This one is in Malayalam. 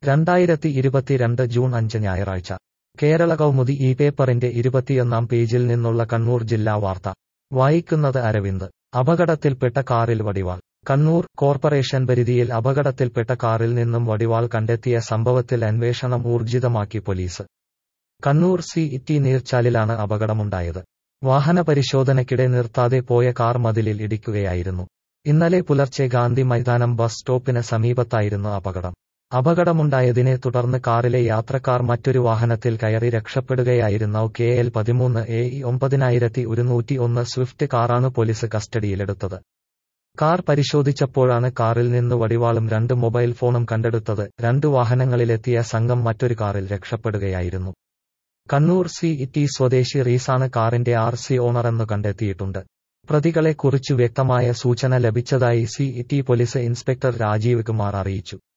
രണ്ടായിരത്തി ഇരുപത്തിരണ്ട് ജൂൺ അഞ്ച് ഞായറാഴ്ച കേരള കൗമുദി ഈ പേപ്പറിന്റെ ഇരുപത്തിയൊന്നാം പേജിൽ നിന്നുള്ള കണ്ണൂർ ജില്ലാ വാർത്ത വായിക്കുന്നത് അരവിന്ദ് അപകടത്തിൽപ്പെട്ട കാറിൽ വടിവാൾ കണ്ണൂർ കോർപ്പറേഷൻ പരിധിയിൽ അപകടത്തിൽപ്പെട്ട കാറിൽ നിന്നും വടിവാൾ കണ്ടെത്തിയ സംഭവത്തിൽ അന്വേഷണം ഊർജിതമാക്കി പോലീസ് കണ്ണൂർ സി ഇറ്റി നീർച്ചാലിലാണ് അപകടമുണ്ടായത് വാഹന പരിശോധനയ്ക്കിടെ നിർത്താതെ പോയ കാർ മതിലിൽ ഇടിക്കുകയായിരുന്നു ഇന്നലെ പുലർച്ചെ ഗാന്ധി മൈതാനം ബസ് സ്റ്റോപ്പിന് സമീപത്തായിരുന്നു അപകടം അപകടമുണ്ടായതിനെ തുടർന്ന് കാറിലെ യാത്രക്കാർ മറ്റൊരു വാഹനത്തിൽ കയറി രക്ഷപ്പെടുകയായിരുന്നു കെ എൽ പതിമൂന്ന് എ ഇ ഒമ്പതിനായിരത്തി ഒരുന്നൂറ്റി ഒന്ന് സ്വിഫ്റ്റ് കാറാണ് പോലീസ് കസ്റ്റഡിയിലെടുത്തത് കാർ പരിശോധിച്ചപ്പോഴാണ് കാറിൽ നിന്ന് വടിവാളും രണ്ട് മൊബൈൽ ഫോണും കണ്ടെടുത്തത് രണ്ട് വാഹനങ്ങളിലെത്തിയ സംഘം മറ്റൊരു കാറിൽ രക്ഷപ്പെടുകയായിരുന്നു കണ്ണൂർ സി ഇറ്റി സ്വദേശി റീസാണ് കാറിന്റെ ആർ സി ഓണറെന്ന് കണ്ടെത്തിയിട്ടുണ്ട് പ്രതികളെക്കുറിച്ചു വ്യക്തമായ സൂചന ലഭിച്ചതായി city police inspector Rajeev Kumar അറിയിച്ചു